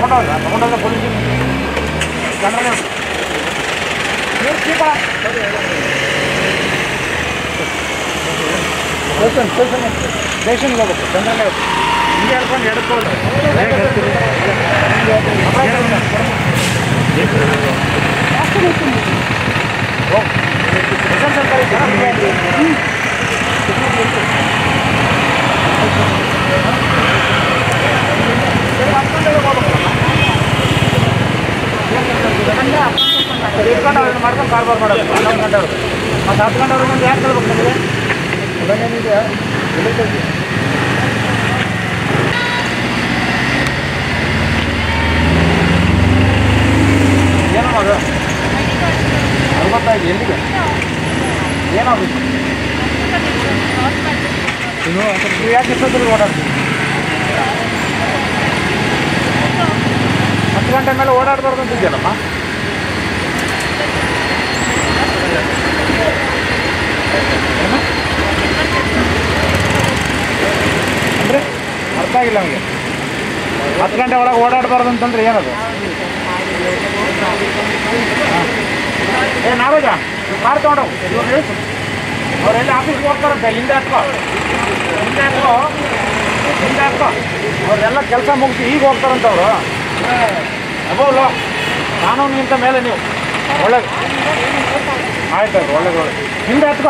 ತಗೊಂಡೋದ್ರ ತಗೊಂಡೋದ್ರೆ police ಜನರೇ ನೀವು ಚೀಕಳ station station ಸ್ಟೇಷನ್ಗೆ ಹೋಗ್ಬೇಕು ಚಂದ್ರನೇ ಹಿಂಗೆ ಹೇಳ್ಕೊಂಡು ಎಡ್ಕೊಳ್ಳಿ ಹೇಗೆ ಹೇಳ್ತೀರಿ ಹೋಗಿ ಸ್ಟೇಷನ್ ಸರ್ಕಾರಿ ಜನ ಇಟ್ಕೊಂಡು ಅವ್ರನ್ನ ಮಾಡ್ಕೊಂಡು ಕಾರ್ಬಾರ್ ಮಾಡೋದು ಹನ್ನೊಂದು ಗಂಟೆವರೆಗೂ ಮತ್ತು ಹತ್ತು ಗಂಟೆವರೆಗೂ ಒಂದು ಯಾಕೆ ಕೇಳ್ಬೇಕು ನಿಮಗೆ ಏನಿದೆ ಏನೋ ಅದು ಅರವತ್ತೈದು ಎಲ್ಲಿಗೆ ಏನಾಗುತ್ತೆ ನೀವು ನೀವು ಯಾಕೆ ಇಷ್ಟೊತ್ತಿಗೆ ಓಡಾಡ್ತೀವಿ ಹತ್ತು ಗಂಟೆ ಮೇಲೆ ಓಡಾಡಬಾರ್ದು ಅಂತಿದ್ಯಲ್ಲಮ್ಮ ಏನು? ಅಂದ್ರೆ ಅರ್ಥ ಆಗಿಲ್ಲ ನಮಗೆ ಹತ್ತು ಗಂಟೆ ಒಳಗೆ ಓಡಾಡಬಾರ್ದು ಅಂತಂದ್ರೆ ಏನದು ಹಾಂ. ಏ ನಾವೇಜ ಕಾರ್ ತೊಗೊಂಡೋಗು ಇವ್ರು ಹೇಳ್ತು ಅವರೆಲ್ಲ ಆಫೀಸ್ಗೆ ಹೋಗ್ತಾರಂತೆ ಹಿಂದೆ ಹಾಕೋ ಹಿಂದೆ ಹಾಕೋ ಹಿಂದೆ ಹಾಕೋ ಅವರೆಲ್ಲ ಕೆಲಸ ಮುಗಿಸಿ ಈಗ ಹೋಗ್ತಾರಂತ ಅವರು ಅಬೋಲ್ಲ ಕಾನೂನಿಗಿಂತ ಮೇಲೆ ನೀವು ಒಳ್ಳೇದು ಆಯ್ತು ಆಯ್ತು ಒಳ್ಳೇದು ಒಳ್ಳೇದು ಹಿಂದೆ ಹತ್ಕೋ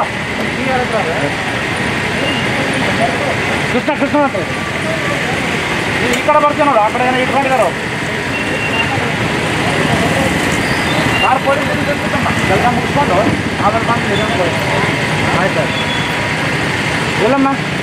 ಕೃಷ್ಣ ಕೃಷ್ಣ ಅಂತ ನೀವು ಈ ಕಡೆ ಬರ್ತೀವಿ ನೋಡು ಆ ಕಡೆ ಏನೋ ಇಟ್ಕೊಂಡಿದ್ದಾರೆ ಅವ್ರು ಕಾರ್ ಪೊಲೀಸ್ ಕೆಲಸ ಮುಗಿಸ್ಕೊಂಡು ಆಮೇಲೆ ಬಂದು ನಿಧಾನ ಕೊಡಿ ಆಯ್ತು ಆಯ್ತು ಇಲ್ಲಮ್ಮ